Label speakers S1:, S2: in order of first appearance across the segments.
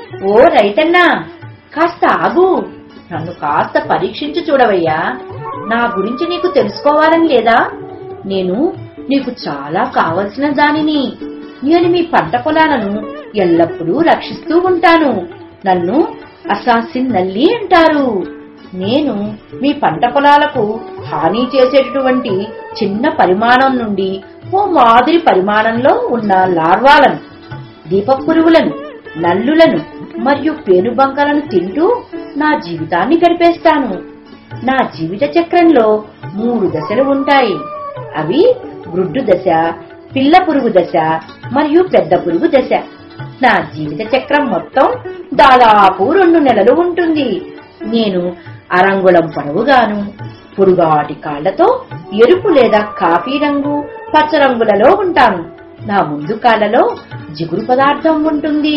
S1: ఓ రైతన్నా కాస్త ఆగు నన్ను కాస్త పరీక్షించి చూడవయ్యా నా గురించి నీకు తెలుసుకోవాలని లేదా నేను నీకు చాలా కావలసిన దానిని నేను మీ పంట పొలాలను ఎల్లప్పుడూ రక్షిస్తూ ఉంటాను నన్ను అసాసిన్ నల్లి అంటారు నేను మీ పంట పొలాలకు హాని చేసేటటువంటి చిన్న పరిమాణం నుండి ఓ మాదిరి పరిమాణంలో ఉన్న లార్వాలను దీపపు పురుగులను నల్లులను మరియు పేనుబంకలను తింటూ నా జీవితాన్ని గడిపేస్తాను నా జీవిత చక్రంలో మూడు దశలు ఉంటాయి అవి గ్రుడ్డు దశ పిల్ల పురుగు దశ మరియు పెద్ద పురుగు దశ నా జీవిత చక్రం మొత్తం దాదాపు రెండు నెలలు ఉంటుంది నేను అరంగుళం పొడవుగాను పొడుగాటి కాళ్లతో ఎరుపు లేదా కాఫీ రంగు పచ్చ రంగులలో ఉంటాను నా ముందు కాళ్లలో జిగురు పదార్థం ఉంటుంది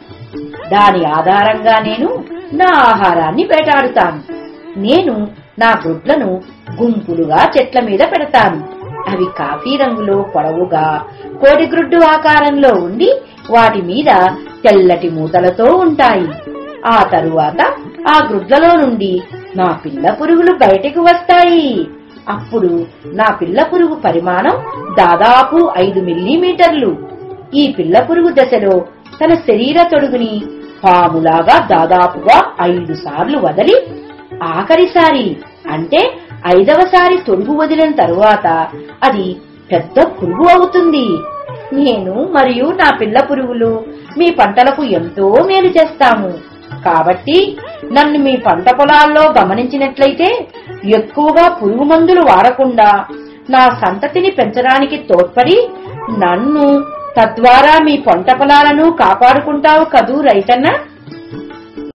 S1: దాని ఆధారంగా నేను నా ఆహారాన్ని వేటాడుతాను నేను నా గుడ్లను గుంపులుగా చెట్ల మీద పెడతాను అవి కాఫీ రంగులో పొడవుగా కోడిగ్రుడ్డు ఆకారంలో ఉండి వాటి మీద తెల్లటి మూతలతో ఉంటాయి ఆ తరువాత ఆ గ్రుడ్లలో నుండి నా పిల్ల పురుగులు బయటకు వస్తాయి అప్పుడు నా పిల్ల పురుగు పరిమాణం దాదాపు ఐదు మిల్లీమీటర్లు ఈ పిల్ల పురుగు దశలో తన శరీర తొడుగుని పాములాగా దాదాపుగా ఐదు సార్లు వదిలి ఆఖరిసారి అంటే ఐదవసారి తొడుగు వదిలిన తరువాత అది పెద్ద పురుగు అవుతుంది నేను మరియు నా పిల్ల పురుగులు మీ పంటలకు ఎంతో మేలు చేస్తాము కాబట్టి నన్ను మీ పంట పొలాల్లో గమనించినట్లయితే ఎక్కువగా పురుగు మందులు వాడకుండా నా సంతతిని పెంచడానికి తోడ్పడి నన్ను తద్వారా మీ పంట పొలాలను కాపాడుకుంటావు కదూ రైతన్న